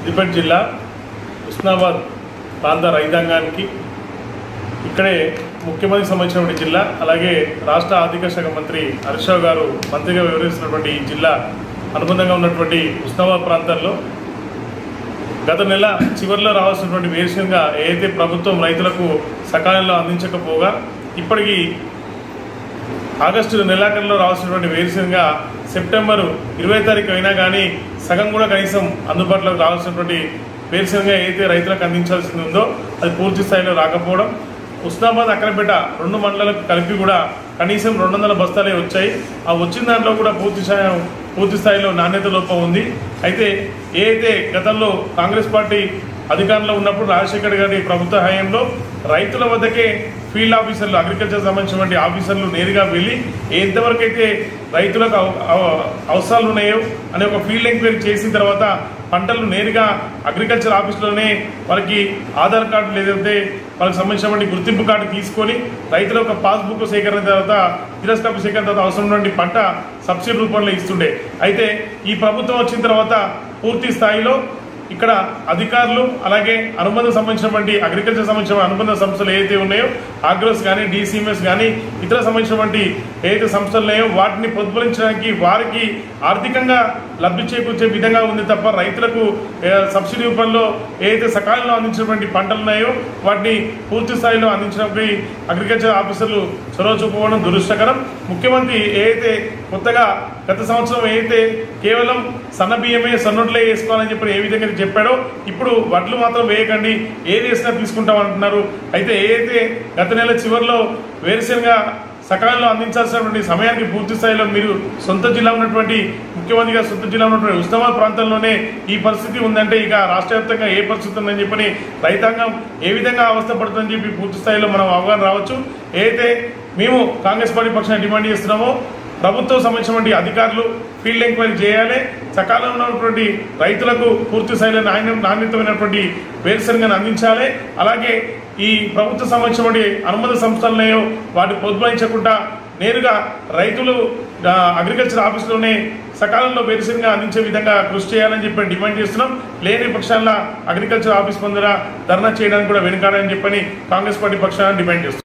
సిద్దిపేట జిల్లా ఉస్నాబాద్ ప్రాంత రైతాంగానికి ఇక్కడే ముఖ్యమంత్రికి సంబంధించినటువంటి జిల్లా అలాగే రాష్ట్ర ఆర్థిక శాఖ మంత్రి హరీష్ రావు గారు మంత్రిగా వివరిస్తున్నటువంటి ఈ జిల్లా అనుబంధంగా ఉన్నటువంటి ఉస్నాబాద్ ప్రాంతాల్లో గత నెల చివరిలో రావాల్సినటువంటి వేరుశనగ ఏదైతే ప్రభుత్వం రైతులకు సకాలంలో అందించకపోగా ఇప్పటికీ ఆగస్టు నెలాఖరులో రావాల్సినటువంటి వేరుశనగ సెప్టెంబర్ ఇరవై తారీఖు అయినా కానీ సగం కూడా కనీసం అందుబాటులోకి రావాల్సినటువంటి వేరుశనగ ఏదైతే రైతులకు అందించాల్సింది ఉందో అది పూర్తి స్థాయిలో రాకపోవడం ఉస్నాబాద్ అక్కడపేట రెండు మండలాలకు కలిపి కూడా కనీసం రెండు వందల బస్తాలే వచ్చాయి ఆ వచ్చిన దాంట్లో కూడా పూర్తి స్థాయి పూర్తి స్థాయిలో నాణ్యత లోపం ఉంది అయితే ఏదైతే గతంలో కాంగ్రెస్ పార్టీ అధికారంలో ఉన్నప్పుడు రాజశేఖర్ గారి ప్రభుత్వ హయాంలో రైతుల వద్దకే ఫీల్డ్ ఆఫీసర్లు అగ్రికల్చర్ సంబంధించినటువంటి ఆఫీసర్లు నేరుగా వెళ్ళి ఎంతవరకు అయితే రైతులకు అవ- అవ- అవసరాలు ఉన్నాయో అనే ఒక ఫీల్డ్ ఎంక్వైరీ చేసిన తర్వాత పంటలు నేరుగా అగ్రికల్చర్ ఆఫీస్లోనే వాళ్ళకి ఆధార్ కార్డు లేదంటే వాళ్ళకి సంబంధించినటువంటి గుర్తింపు కార్డు తీసుకొని రైతుల యొక్క పాస్బుక్ సేకరణ తర్వాత జిరాక్స్ కాపీ సేకరణ తర్వాత అవసరం ఉన్నటువంటి పంట సబ్సిడీ రూపంలో ఇస్తుండే అయితే ఈ ప్రభుత్వం వచ్చిన తర్వాత పూర్తి స్థాయిలో ఇక్కడ అధికారులు అలాగే అనుబంధ సంబంధించినటువంటి అగ్రికల్చర్ సంబంధించిన అనుబంధ సంస్థలు ఏదైతే ఉన్నాయో ఆగ్రోస్ కానీ డీసీఎంఎస్ కానీ ఇతర సంబంధించినటువంటి ఏదైతే సంస్థలు ఉన్నాయో వాటిని పొందుపరించడానికి వారికి ఆర్థికంగా లబ్ధి చేకూర్చే విధంగా ఉంది తప్ప రైతులకు ఏ, సబ్సిడీ రూపంలో ఏదైతే సకాలంలో అందించినటువంటి పంటలు ఉన్నాయో వాటిని పూర్తి స్థాయిలో అందించినప్పుడు అగ్రికల్చర్ ఆఫీసర్లు చొరవ చూపడం దురదృష్టకరం ముఖ్యమంత్రి ఏదైతే కొత్తగా గత సంవత్సరం ఏదైతే కేవలం సన్న బియ్యమే సన్నొడ్లే వేసుకోవాలని చెప్పి ఏ విధంగా చెప్పాడో ఇప్పుడు వడ్లు మాత్రం వేయకండి ఏది వేసినా తీసుకుంటాం అంటున్నారు అయితే ఏదైతే గత నెల చివరిలో వేరుశనగ సకాలంలో అందించాల్సినటువంటి సమయానికి పూర్తి స్థాయిలో మీరు సొంత జిల్లా ఉన్నటువంటి ముఖ్యమంత్రిగా సొంత జిల్లా ఉన్నటువంటి ఉస్మానాబాద్ ప్రాంతంలోనే ఈ పరిస్థితి ఉందంటే ఇక రాష్ట్ర వ్యాప్తంగా ఏ పరిస్థితి ఉందని చెప్పని రైతాంగం ఏ విధంగా అవస్థ పడుతుందని చెప్పి పూర్తి స్థాయిలో మనం అవగాహన రావచ్చు ఏదైతే మేము కాంగ్రెస్ పార్టీ పక్షాన్ని డిమాండ్ చేస్తున్నామో ప్రభుత్వం సంబంధించినటువంటి అధికారులు ఫీల్డ్ ఎంక్వైరీ చేయాలి సకాలంలో ఉన్నటువంటి రైతులకు పూర్తి స్థాయిలో నాణ్య నాణ్యతమైనటువంటి వేరుశనగను అందించాలి అలాగే ఈ ప్రభుత్వ సంబంధించినటువంటి అనుమతి సంస్థలు ఉన్నాయో వాటి పొందుపరించకుండా నేరుగా రైతులు ఆ, అగ్రికల్చర్ ఆఫీసులోనే సకాలంలో వేరుశనగ అందించే విధంగా కృషి చేయాలని చెప్పి డిమాండ్ చేస్తున్నాం లేని పక్షాన అగ్రికల్చర్ ఆఫీస్ ముందర ధర్నా చేయడానికి కూడా వెనుకాడని చెప్పని కాంగ్రెస్ పార్టీ పక్షాన డిమాండ్ చేస్తున్నాం